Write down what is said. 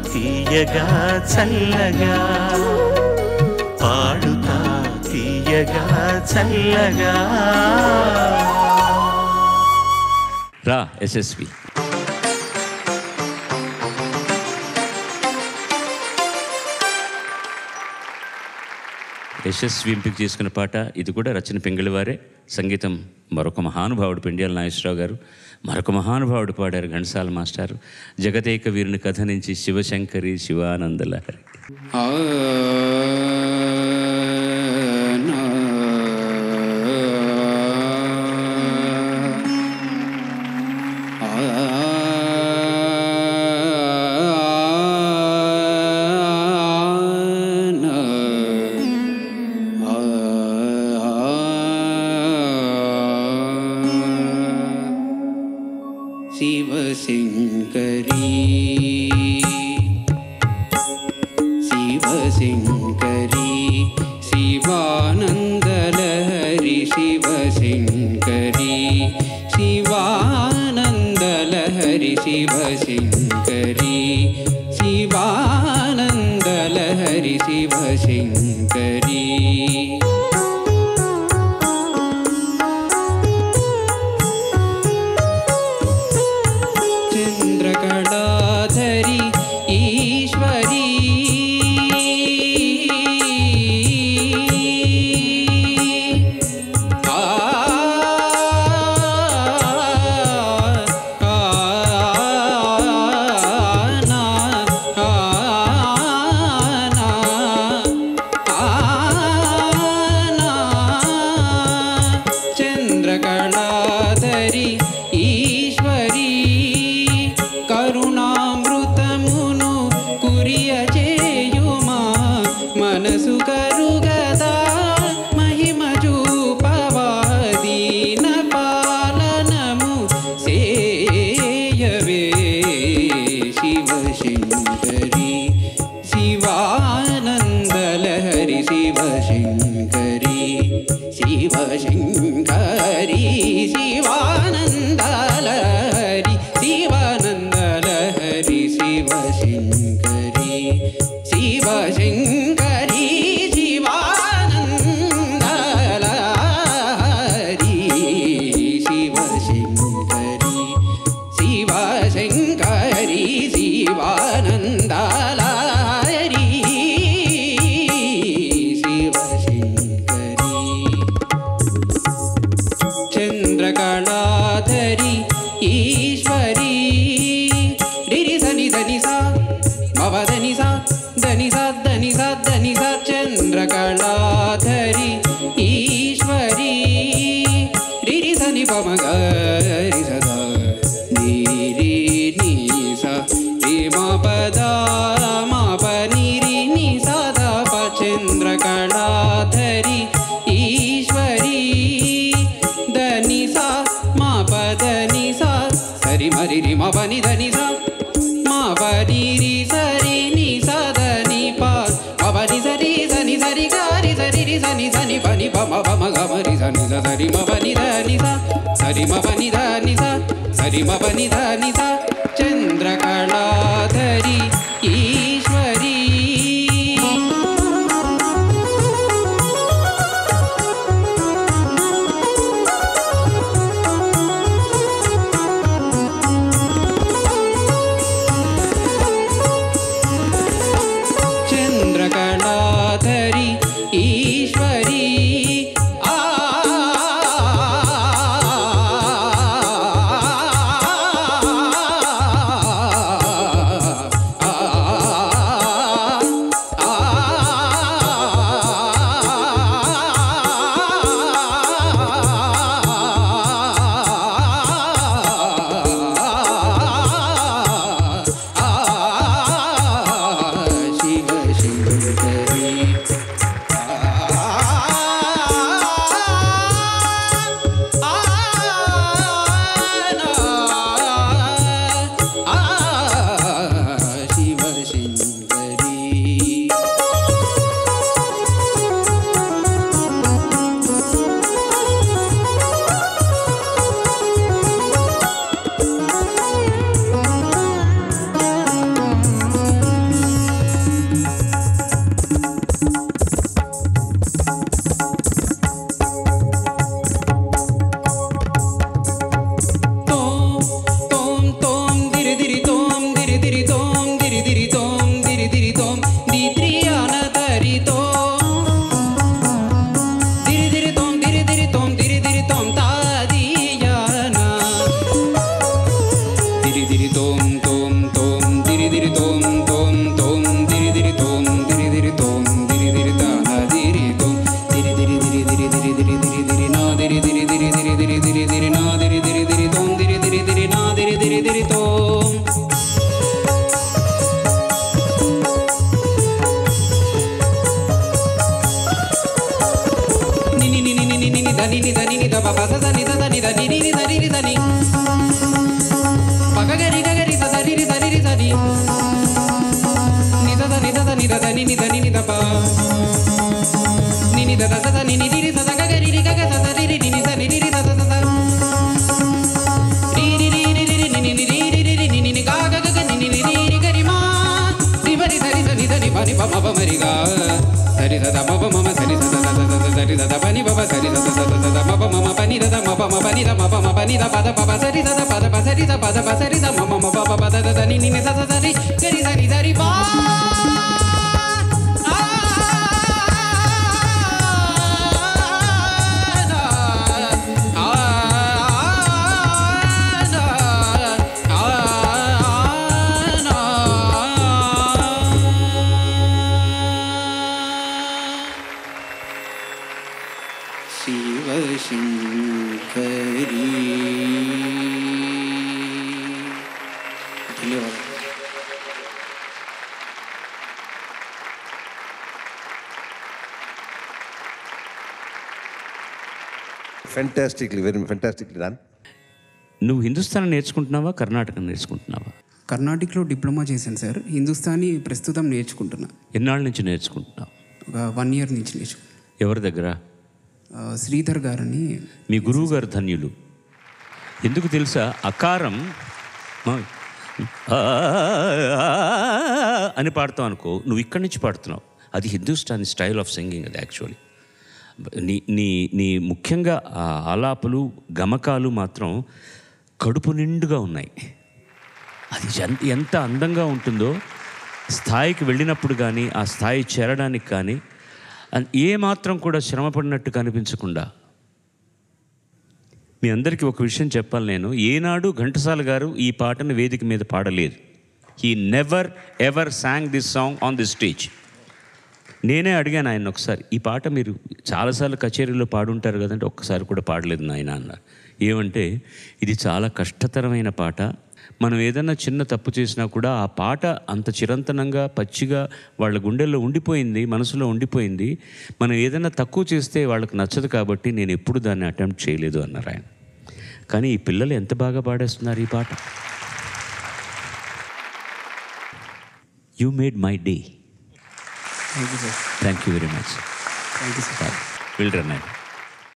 తీయగా చల్లగా పాడుతా తీయగా చల్లగా రా ఎస్ఎస్వి యశస్వి ఎంపిక చేసుకున్న పాట ఇది కూడా రచన పెంగళి వారే సంగీతం మరొక మహానుభావుడు పెండియాల నాగేశ్వరరావు గారు మరొక మహానుభావుడు పాడారు ఘంటసాల మాస్టారు జగదేక వీరుని కథ నుంచి శివశంకరి శివానందలహరి ఆ నా ఆ నా శివశంకరీ శివశంకరీ శివానందలహరి శివశంకరీ శివానందలహరి శివశంకరీ శివానందలహరి శివశంకరీ చంద్రకళాధరి ఈశ్వరీ ఆ ఆ నా ఆ నా ఆనా చంద్రకళాధరి ఈశ్వరీ కరుణామృతమును కురియ చేయుమా మనసు కరుగదా మహిమ చూపవాదీన పాలనము సేయవే శివశంకరి శివానందలహరి శివశంకరి శివశంకరి శివానందలహరి శివానందలహరి శివశంకరి శివశంకరి శివానందలహరి శివశంకరి శివశంకరి శివానందాలహరి శివశంకరి చంద్రకళాధరి ఈశ్వరీ రిరి ధని ధని సా మవ ధని సా ధని సా ధని సా ధని సా చంద్రకళాధరి ఈశ్వరీ రిరి ధని పమ గరి సదా నీరి నీ సా రి మా పదా మా ప నిరి ని సదా ప చంద్రకళాధరి ఈశ్వరీ దని సా మా పదని సా సరి మరి రి మా పని దని సా మా పని రి సరి ని సదని పా అవని సరి సని సరి గారి సరి రి సని సని పని పమ పమ గమరి సని స సరి మ పని దని సా సరి మ పని దని సా సరి మ పని దని సా చంద్రకళాధరి ఈశ్వరీ చంద్రకళాధరి ఈశ్వరీ ఆ ని ద మ ప మ ప ని ద ప ద ప ప సరి ద ద ప ద ప సరి ద ప ద ప సరి ద మ మ మ ప ప ప ద ద ద ని ని ని ద ద ద రి గరి సరి సరి పా శివశంకరీ ధన్యవాదాలు fantastically, very fantastically done. నువ్వు హిందుస్థాన్ నేర్చుకుంటున్నావా కర్ణాటక నేర్చుకుంటున్నావా కర్ణాటకలో డిప్లొమా చేశాను సార్ హిందుస్థానీ ప్రస్తుతం నేర్చుకుంటున్నా ఎన్నాళ్ళ నుంచి నేర్చుకుంటున్నావు ఒక వన్ ఇయర్ నుంచి నేర్చుకున్నా ఎవరి దగ్గర ఆ, శ్రీధర్ గారని మీ గురువు గారు ధన్యులు ఎందుకు తెలుసా అకారం మా- ఆ అని పాడతావు అనుకో నువ్వు ఇక్కడి నుంచి పాడుతున్నావు అది హిందుస్థానీ స్టైల్ ఆఫ్ సింగింగ్ అది యాక్చువల్లీ నీ నీ నీ ముఖ్యంగా ఆ ఆలాపలు గమకాలు మాత్రం కడుపు నిండుగా ఉన్నాయి అది ఎంత ఎంత అందంగా ఉంటుందో స్థాయికి వెళ్ళినప్పుడు కానీ ఆ స్థాయి చేరడానికి కానీ అన్- ఏ మాత్రం కూడా శ్రమపడినట్టు కనిపించకుండా మీ అందరికీ ఒక విషయం చెప్పాలి నేను ఏనాడు ఘంటసాల గారు ఈ పాటను వేదిక మీద పాడలేదు he never ever song this song on the stage నేనే అడిగాను ఆయన ఒకసారి ఈ పాట మీరు చాలాసార్లు కచేరీలో పాడుంటారు కదంటే ఒక్కసారి కూడా పాడలేదు నాయన అన్నారు ఏమంటే ఇది చాలా కష్టతరమైన పాట మనం ఏదైనా చిన్న తప్పు చేసినా కూడా ఆ పాట అంత చిరంతనంగా పచ్చిగా వాళ్ళ గుండెల్లో ఉండిపోయింది మనసులో ఉండిపోయింది మనం ఏదైనా తక్కువ చేస్తే వాళ్ళకి నచ్చదు కాబట్టి నేను ఎప్పుడు దాన్ని అటెంప్ట్ చేయలేదు అన్నారు ఆయన కానీ ఈ పిల్లలు ఎంత బాగా పాడేస్తున్నారు ఈ పాట you made my day thank you sir thank you very much thank you sir will run